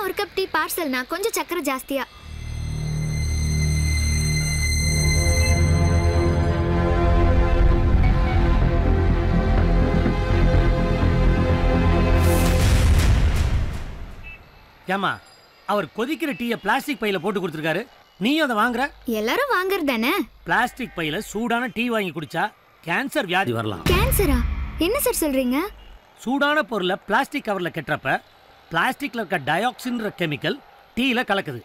ஒரு cup tea பார்சல்னா கொஞ்சம் சக்கரை ஜாஸ்தியா ஏமா அவர் கொதிக்கிற டீயை பிளாஸ்டிக் பையில போட்டு கொடுத்துருக்காரு நீயும் அதை வாங்குற எல்லாரும் வாங்குறது தானே பிளாஸ்டிக் பையில சூடான டீ வாங்கி குடிச்சா கேன்சர் வியாதி வரலாம் கேன்சரா என்ன சார் சொல்றீங்க சூடான பொருளை பிளாஸ்டிக் கவர்ல கெட்டுறப்ப பிளாஸ்டிக்ல இருக்க டயாக்சின்ற கெமிக்கல் டீல கலக்குது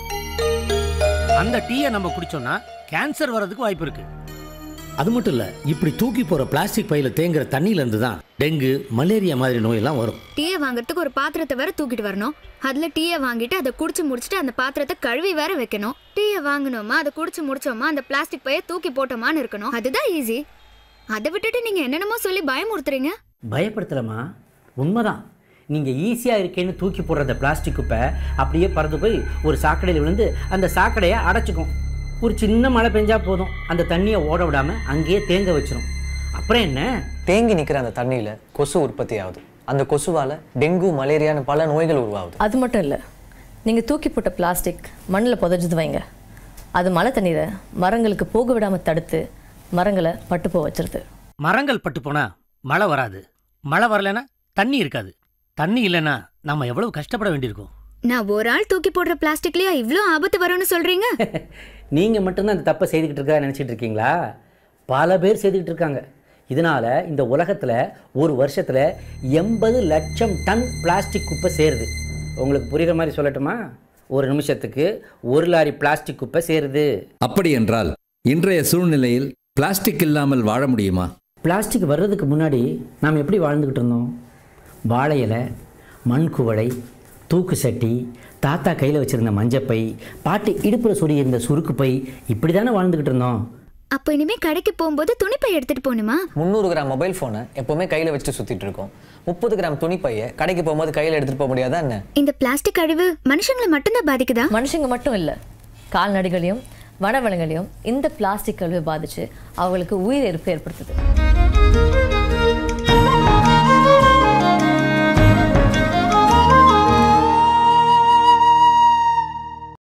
அந்த டீயை நம்ம குடிச்சோம்னா கேன்சர் வர்றதுக்கு வாய்ப்பு இருக்கு அது மட்டும் இல்லை இப்படி தூக்கி போகிற பிளாஸ்டிக் பையில் தேங்குற தண்ணியிலேருந்து தான் டெங்கு மலேரியா மாதிரி நோயெல்லாம் வரும் டீயை வாங்குறதுக்கு ஒரு பாத்திரத்தை வேற தூக்கிட்டு வரணும் அதுல டீயை வாங்கிட்டு அதை குடிச்சு முடிச்சுட்டு அந்த பாத்திரத்தை கழுவி வேற வைக்கணும் டீயை வாங்கினோமா அதை குடிச்சு முடிச்சோமா அந்த பிளாஸ்டிக் பைய தூக்கி போட்டோமான்னு இருக்கணும் அதுதான் ஈஸி அதை விட்டுட்டு நீங்க என்னென்னமோ சொல்லி பயமுறுத்துறீங்க பயப்படுத்தலம்மா உண்மைதான் நீங்கள் ஈஸியாக இருக்கேன்னு தூக்கி போடுற அந்த பிளாஸ்டிக் குப்பை அப்படியே பறந்து போய் ஒரு சாக்கடையில் விழுந்து அந்த சாக்கடையை அடைச்சிக்கும் ஒரு சின்ன மழை பெஞ்சா போதும் அந்த தண்ணியை ஓட விடாமல் அங்கேயே தேங்க வச்சிரும் அப்புறம் என்ன தேங்கி நிற்கிற அந்த தண்ணியில் கொசு உற்பத்தி ஆகுது அந்த கொசுவால் டெங்கு மலேரியான்னு பல நோய்கள் உருவாகுது அது மட்டும் இல்லை நீங்கள் தூக்கி போட்ட பிளாஸ்டிக் மண்ணில் புதைஞ்சது வைங்க அது மழை தண்ணீரை மரங்களுக்கு போக விடாமல் தடுத்து மரங்களை பட்டு போக வச்சிருது மரங்கள் பட்டு போனா மழை வராது மழை வரலைன்னா தண்ணி இருக்காது தண்ணி இல்லைன்னா நம்ம எவ்வளவு கஷ்டப்பட வேண்டியிருக்கும் நான் ஒரு ஆள் தூக்கி போடுற பிளாஸ்டிக்லயா இவ்ளோ ஆபத்து வரும்னு சொல்றீங்க நீங்கள் மட்டும்தான் இந்த தப்பை செய்துக்கிட்டு இருக்கா நினச்சிட்டு இருக்கீங்களா பல பேர் செய்துக்கிட்டு இருக்காங்க இதனால் இந்த உலகத்தில் ஒரு வருஷத்தில் எண்பது லட்சம் டன் பிளாஸ்டிக் குப்பை சேருது உங்களுக்கு புரிகிற மாதிரி சொல்லட்டுமா ஒரு நிமிஷத்துக்கு ஒரு லாரி பிளாஸ்டிக் குப்பை சேருது அப்படி என்றால் இன்றைய சூழ்நிலையில் பிளாஸ்டிக் இல்லாமல் வாழ முடியுமா பிளாஸ்டிக் வர்றதுக்கு முன்னாடி நாம் எப்படி வாழ்ந்துக்கிட்டு இருந்தோம் வாழை இலை மண் குவளை தூக்கு சட்டி தாத்தா கையில் வச்சுருந்த மஞ்சப்பை பாட்டி இடுப்பில் சொருகியிருந்த சுருக்கு பை இப்படி தானே வாழ்ந்துக்கிட்டு இருந்தோம் அப்ப இனிமே கடைக்கு போகும்போது துணிப்பை எடுத்துட்டு போகணுமா முந்நூறு கிராம் மொபைல் ஃபோனை எப்போவுமே கையில் வச்சுட்டு சுற்றிட்டு இருக்கோம் முப்பது கிராம் துணிப்பையை கடைக்கு போகும்போது கையில் எடுத்துகிட்டு போக முடியாதா என்ன இந்த பிளாஸ்டிக் அழிவு மனுஷங்களை மட்டும்தான் பாதிக்குதா மனுஷங்க மட்டும் இல்லை கால்நடைகளையும் வனவளங்களையும் இந்த பிளாஸ்டிக் கழிவு பாதிச்சு அவங்களுக்கு உயிரிழப்பு ஏற்படுத்துது